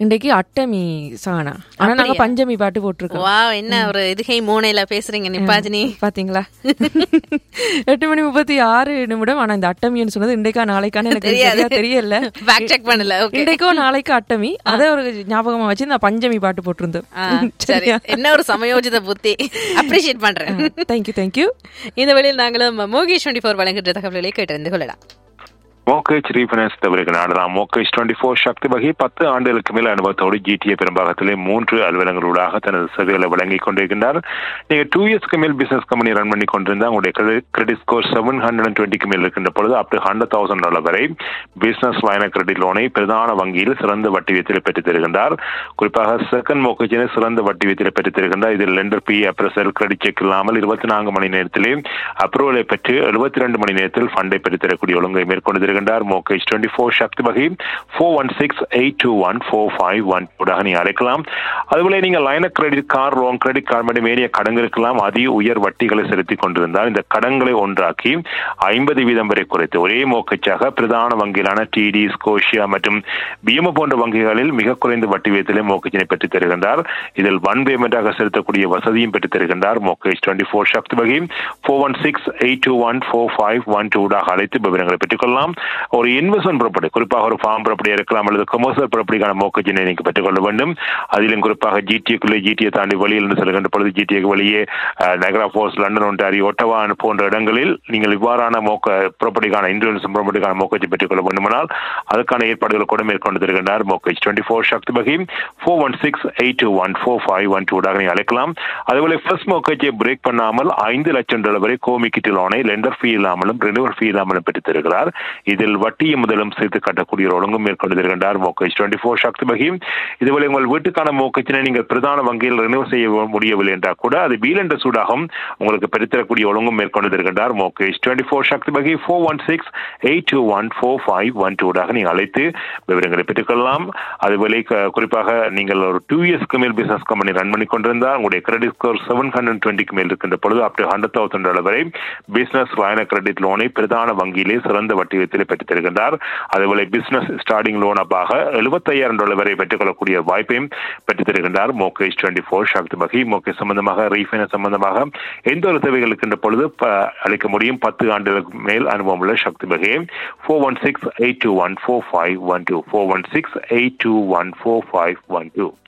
இன்றைக்கு அட்டமி சானா ஆனா நாங்க அப்படியா? பஞ்சமி பாட்டு போட்டிருக்கோம் வா என்ன ஒரு இதுகை மூனையில பேசுறீங்க நிப்பாஜினி பாத்தீங்களா எட்டு மணி முப்பத்தி ஆறு நிமிடம் ஆனா இந்த அட்டமின்னு சொன்னது இன்றைக்கா நாளைக்கான எனக்கு தெரியாது. சரியா தெரியல பேக் செக் பண்ணல ஓகே இன்றைக்கோ நாளைக்கு அட்டமி அதை ஒரு ஞாபகமா வச்சு நான் பஞ்சமி பாட்டு போட்டிருந்தேன் சரி என்ன ஒரு சமயோஜித புத்தி அப்ரிஷியேட் பண்றேன் தேங்க்யூ தேங்க்யூ இந்த வழியில் நாங்களும் மோகேஷ் டுவெண்ட்டி ஃபோர் வழங்குகிற தகவல்களை கேட்டறிந்து கொள்ளலாம் மோகேஜ் ரீஃபைனான்ஸ் தவிர்க்க நாடலாம் மோகேஜ் டுவெண்ட்டி ஃபோர் சக்தி வகை பத்து ஆண்டுகளுக்கு மேல் அனுபவத்தோடு ஜிடிஏ பெரும்பாகத்திலே மூன்று அலுவலங்களூடாக தனது சேவைகளை வழங்கிக் கொண்டிருக்கின்றார் நீங்க டூ இயர்ஸ்க்கு மேல் பிசினஸ் கம்பெனி ரன் பண்ணி கொண்டிருந்தா உங்களுடைய credit score seven hundred and டுவெண்ட்டிக்கு மேல் இருக்கின்ற பொழுது up to hundred thousand dollar வரை பிசினஸ் லைன கிரெடிட் லோனை பிரதான வங்கியில் சிறந்த வட்டி வீதத்தில் பெற்றுத் தருகின்றார் குறிப்பாக செகண்ட் மோகேஜினை சிறந்த வட்டி வீதத்தில் பெற்றுத் தருகின்றார் இதில் lender B appraisal credit check இல்லாமல் இருபத்தி நான்கு மணி நேரத்திலே அப்ரூவலை பெற்று எழுபத்தி ரெண்டு மணி நேரத்தில் ஃபண்டை பெற்றுத் தரக்கூடிய ஒழுங்கை மேற்கொண்டு இருக்கின்றார் மோகேஜ் டுவெண்ட்டி ஃபோர் சக்தி வகை four one six eight two one four five one ஊடாக நீங்க அழைக்கலாம் அதுபோல நீங்க line credit card loan credit card மற்றும் ஏறிய கடன்களுக்கெல்லாம் அதி உயர் வட்டிகளை செலுத்திக் கொண்டிருந்தால் இந்த கடன்களை ஒன்றாக்கி ஐம்பது வீதம் வரை குறைத்து ஒரே மோக்கச்சாக பிரதான வங்கிகளான டிடி ஸ்கோஷியா மற்றும் பிஎம் போன்ற வங்கிகளில் மிக குறைந்த வட்டி வீதத்திலே மோக்கச்சினை பெற்றுத் தருகின்றார் இதில் ஒன் பேமெண்டாக செலுத்தக்கூடிய வசதியும் பெற்றுத் தருகின்றார் மோக்கேஜ் டுவெண்ட்டி ஃபோர் சக்தி வகை four one six eight two one four five one டூடாக அழைத்து விவரங்களை பெற்றுக்கொள்ளலாம் ஒரு இன்வெஸ்ட்மெண்ட் ப்ராப்பர்ட்டி குறிப்பாக ஒரு ஃபார்ம் ப்ராப்பர்ட்டி இருக்கலாம் அல்லது கமர்ஷியல் ப்ராப்பர்ட்டிக்கான மோக்கச்சினை நீங்கள் பெற்றுக்கொள்ள வேண்டும் அதிலும் குறிப்பாக ஜிடிஏக்குள்ளே ஜிடிஏ தாண்டி வெளியில் செல்கின்ற பொழுது ஜிடிஏக்கு வெளியே நகரா ஃபோர்ஸ் லண்டன் ஒன்டாரி ஒட்டவா போன்ற இடங்களில் நீங்கள் இவ்வாறான மோக்க ப்ராப்பர்ட்டிக்கான இன்சூரன்ஸ் ப்ராப்பர்ட்டிக்கான மோக்கச்சை பெற்றுக்கொள்ள வேண்டுமானால் அதுக்கான ஏற்பாடுகளை கூட மேற்கொண்டு தருகின்றார் மோக்கேஜ் டுவெண்ட்டி ஃபோர் சக்தி பகி four one six eight two one four five one டூடாக நீங்கள் அழைக்கலாம் அதுபோல ஃபர்ஸ்ட் மோக்கேஜை பிரேக் பண்ணாமல் ஐந்து லட்சம் டாலர் வரை கோமிக்கிட்டு லோனை லெண்டர் ஃபீ இல்லாமலும் ரெனிவல் ஃபீ இல்லாமலும் பெற்றுத் தருகிறார் இதில் வட்டியும் முதலும் சேர்த்து கட்டக்கூடிய ஒரு ஒழுங்கும் மேற்கொண்டு தருகின்றார் மோக்கேஜ் டுவெண்ட்டி ஃபோர் சக்தி பகி இதுபோல உங்கள் வீட்டுக்கான மோக்கச்சினை நீங்கள் பிரதான வங்கியில் ரினிவ் செய்ய முடியவில்லை என்றால் கூட அது வீல் என்ற சூடாகவும் உங்களுக்கு பெற்றுத்தரக்கூடிய ஒழுங்கும் மேற்கொண்டு தருகின்றார் மோகேஷ் டுவெண்ட்டி ஃபோர் சக்தி பகி four one six eight two one four five one டூடாக நீங்கள் அழைத்து விவரங்களை பெற்றுக்கொள்ளலாம் அதுபோல க- குறிப்பாக நீங்கள் ஒரு டூ இயர்ஸ்க்கு மேல் பிசினஸ் கம்பெனி ரன் பண்ணி கொண்டிருந்தால் உங்களுடைய கிரெடிட் ஸ்கோர் செவன் ஹண்ட்ரட் டுவெண்ட்டிக்கு மேல் இருக்கின்ற பொழுது up to hundred thousand dollar வரை பிசினஸ் லைன கிரெடிட் லோனை பிரதான வங்கியிலே சிறந்த வட்டி வீதத்தில் பெற்றுத் தருகின்றார் அதுபோல பிசினஸ் ஸ்டார்டிங் லோன் அப்பாக எழுபத்தையாயிரம் டாலர் வரை பெற்றுக்கொள்ளக்கூடிய வாய்ப்பையும் பெற்றுத் தருகின்றார் மோகேஷ் டுவெண்ட்டி ஃபோர் சக்தி பகி மோகேஷ் சம்பந்தமாக ரீஃபைனான்ஸ் சம்பந்தமாக எந்த ஒரு தேவைகள் இருக்கின்ற பொழுது ப- அளிக்க முடியும் பத்து ஆண்டுகளுக்கு மேல் அனுபவம் உள்ள சக்தி பகை four one six eight two one four five one two four one six eight two one four five one two